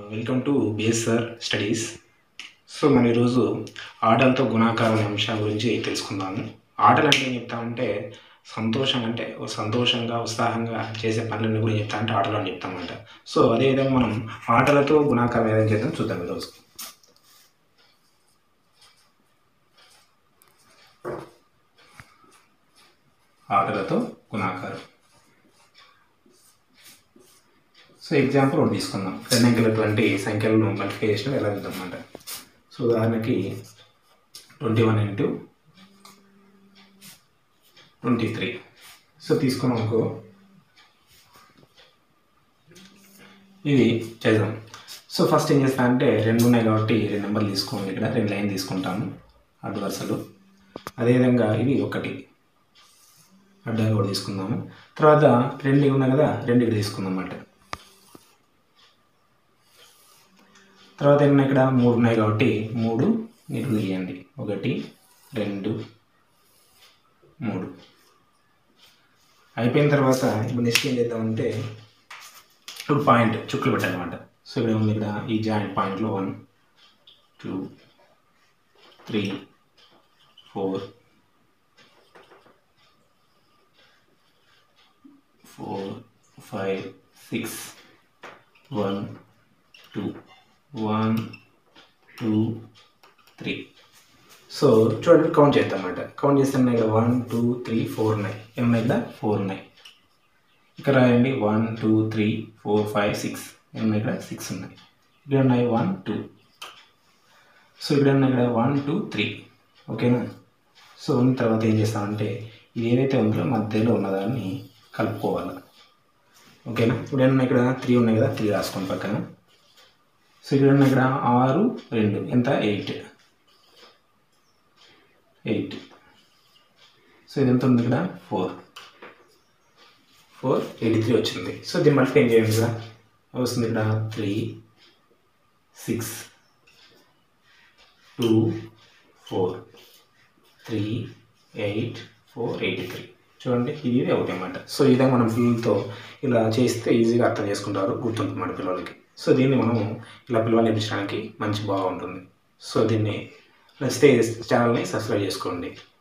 welcome to BSR studies so మనం ఈరోజు ఆటలతో గుణాకారం అనే అంశం గురించి తెలుసుకుందాము ఆటలు అంటే ఏం చెప్తామంటే సంతోషం అంటే ఓ సంతోషంగా ఉత్సాహంగా చేసే పనులన్నీ కూడా చెప్తా అంటే ఆటలు అని చెప్తామంట సో అదేవిధంగా మనం ఆటలతో గుణాకారం ఏదైనా చేద్దాం చూద్దాం ఈరోజు ఆటలతో గుణాకారం సో ఎగ్జాంపుల్ ఒకటి తీసుకుందాం రెండు అంకెలటువంటి సంఖ్యలను మల్టిప్లై చేసిన ఎలా చూద్దామన్నమాట సో ఉదాహరణకి twenty one into twenty three so తీసుకున్నాం అనుకో ఇది చేద్దాం సో ఫస్ట్ ఏం చేస్తా అంటే రెండు ఉన్నాయి కాబట్టి రెండు నెంబర్లు తీసుకోండి ఇక్కడ రెండు లైన్ తీసుకుంటాము అడ్డు వరుసలు అదేవిధంగా ఇది ఒకటి అడ్డంగా కూడా తీసుకుందాము తర్వాత రెండు ఉన్నాయి కదా రెండు ఇక్కడ తీసుకుందాం అన్నమాట తర్వాత ఏమన్నా ఇక్కడ మూడు ఉన్నాయి కాబట్టి మూడు మీరు గీయండి ఒకటి రెండు మూడు అయిపోయిన తర్వాత ఇప్పుడు నెక్స్ట్ ఏం చేద్దామంటే ఇప్పుడు పాయింట్ చుక్కలు పెట్టాలన్నమాట సో ఇక్కడ ఉంది ఇక్కడ ఈ జాయింట్ పాయింట్లో one two three four four five six one two one two three so చూడండి కౌంట్ చేద్దాం అన్నమాట కౌంట్ చేస్తే ఉన్నాయి ఇక్కడ వన్ టూ త్రీ ఫోర్ ఉన్నాయి ఏమున్నాయి ఇక్కడ ఫోర్ ఉన్నాయి ఇక్కడ రాయండి one two three four five six ఏమున్నాయి ఇక్కడ సిక్స్ ఉన్నాయి ఇక్కడ ఉన్నాయి వన్ టూ సో ఇక్కడ ఉన్నాయి ఇక్కడ వన్ టూ త్రీ ఓకేనా సో ఉన్న తర్వాత ఏం చేస్తామంటే ఇది ఏదైతే ఉందో మధ్యలో ఉన్నదాన్ని కలుపుకోవాలి ఓకేనా ఇప్పుడు ఏమన్నా ఇక్కడ త్రీ ఉన్నాయి కదా త్రీ రాసుకోండి పక్కన సో ఇక్కడ ఉన్న ఇక్కడ ఆరు రెండు ఎంత ఎయిట్ ఎయిట్ సో ఇది ఎంత ఉంది ఇక్కడ ఫోర్ ఫోర్ ఎయిటీ త్రీ వచ్చింది సో దీన్ని మళ్ళీ ఏం చేయండి ఇక్కడ వస్తుంది ఇక్కడ three six two four three eight four eighty three చూడండి ఇది ఇది ఒకటి అన్నమాట సో ఈ విధంగా మనం పిల్లలతో ఇలా చేస్తే ఈజీగా అర్థం చేసుకుంటారు గుర్తుంటుంది మన పిల్లలకి సో దీన్ని మనం ఇలా పిల్లలు నేర్పించడానికి మంచి బాగుంటుంది సో దీన్ని నచ్చితే ఛానల్ని సబ్స్క్రైబ్ చేసుకోండి